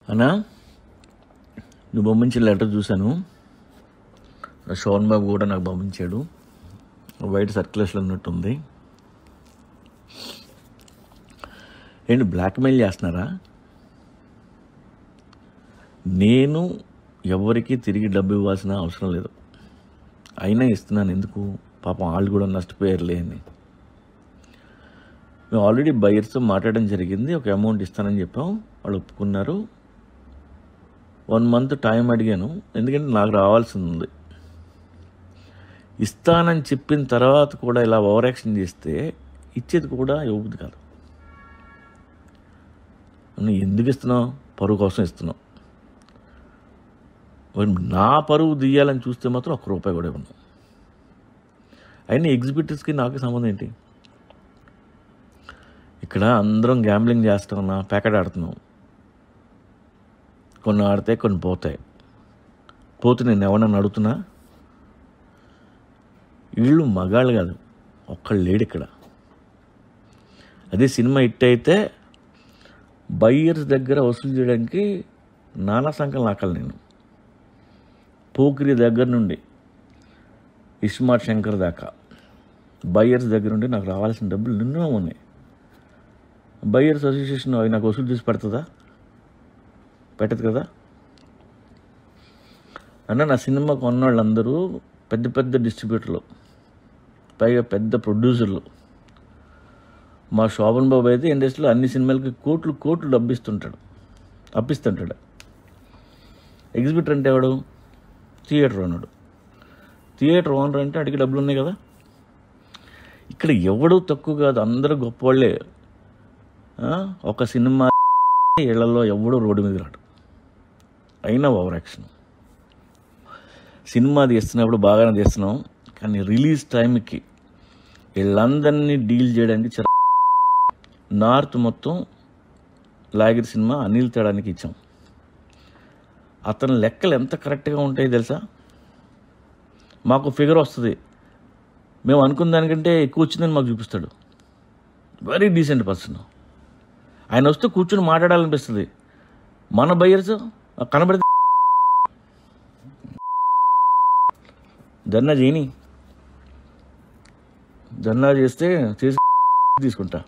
అన్నా నువ్వు పంపించిన లెటర్ చూశాను శోభన్ బాబు కూడా నాకు పంపించాడు వైట్ సర్క్యులేషన్ ఉన్నట్టుంది ఏంటి బ్లాక్మెయిల్ చేస్తున్నారా నేను ఎవరికి తిరిగి డబ్బు ఇవ్వాల్సిన అవసరం లేదు అయినా ఇస్తున్నాను ఎందుకు పాపం వాళ్ళు కూడా నష్టపోయారులే అని మేము ఆల్రెడీ బయర్స్తో మాట్లాడడం జరిగింది ఒక అమౌంట్ ఇస్తానని చెప్పాం వాళ్ళు ఒప్పుకున్నారు వన్ మంత్ టైం అడిగాను ఎందుకంటే నాకు రావాల్సింది ఉంది ఇస్తానని చెప్పిన తర్వాత కూడా ఇలా ఓవర్ యాక్షన్ చేస్తే ఇచ్చేది కూడా ఇవ్వదు కాదు నువ్వు ఎందుకు ఇస్తున్నావు పరువు కోసం ఇస్తున్నావు మరి నా పరువు తీయాలని చూస్తే మాత్రం ఒక్క రూపాయి కూడా ఇవ్వను అయినా ఎగ్జిబిటర్స్కి నాకు సంబంధం ఏంటి ఇక్కడ అందరం గ్యాంబ్లింగ్ చేస్తామన్నా ప్యాకెట్ ఆడుతున్నాం కొన్ని ఆడితే కొన్ని పోతాయి పోతే నేను ఎవరన్నా అడుగుతున్నా వీళ్ళు మగాళ్ళు కాదు ఒక్కళ్ళు లేడు ఇక్కడ అదే సినిమా హిట్ అయితే బయ్యర్స్ దగ్గర వసూలు చేయడానికి నానా సంఖ్యలు నాకాలి నేను పోకిరి దగ్గర నుండి ఇస్మార్ట్ శంకర్ దాకా బయ్యర్స్ దగ్గర నుండి నాకు రావాల్సిన డబ్బులు నిన్నో ఉన్నాయి బయ్యర్స్ అసోసియేషన్ అవి నాకు వసూలు చేసి పెడుతుందా పెట్టదు కదా అన్న నా సినిమా కొన్న వాళ్ళందరూ పెద్ద పెద్ద డిస్ట్రిబ్యూటర్లు పైగా పెద్ద ప్రొడ్యూసర్లు మా శోభన్ బాబు అయితే ఇండస్ట్రీలో అన్ని సినిమాలకి కోట్లు కోట్లు డబ్బిస్తుంటాడు అప్పిస్తుంటాడు ఎగ్జిబిటర్ అంటే ఎవడు థియేటర్ ఓనడు థియేటర్ ఓనర్ అంటే అడిగి డబ్బులు ఉన్నాయి కదా ఇక్కడ ఎవడు తక్కువ కాదు అందరూ గొప్పవాళ్ళే ఆ, ఒక సినిమా ఇళ్లలో ఎవడో రోడ్డు మీద రాడు అయినా ఓవర్ యాక్షన్ సినిమా తీస్తున్నప్పుడు బాగానే తీస్తున్నాం కానీ రిలీజ్ టైంకి వీళ్ళందరినీ డీల్ చేయడానికి చిరా నార్త్ మొత్తం లాగిరి సినిమా అనిల్ తేడానికి ఇచ్చాం అతని లెక్కలు ఎంత కరెక్ట్గా ఉంటాయో తెలుసా మాకు ఫిగర్ వస్తుంది మేము అనుకున్న దానికంటే ఎక్కువ వచ్చిందని మాకు చూపిస్తాడు వెరీ డీసెంట్ పర్సన్ ఆయన వస్తే కూర్చొని మాట్లాడాలనిపిస్తుంది మన బయ్యర్స్ కనబడితే ధర్నా చేయని ధర్నా చేస్తే చేసి తీసుకుంటా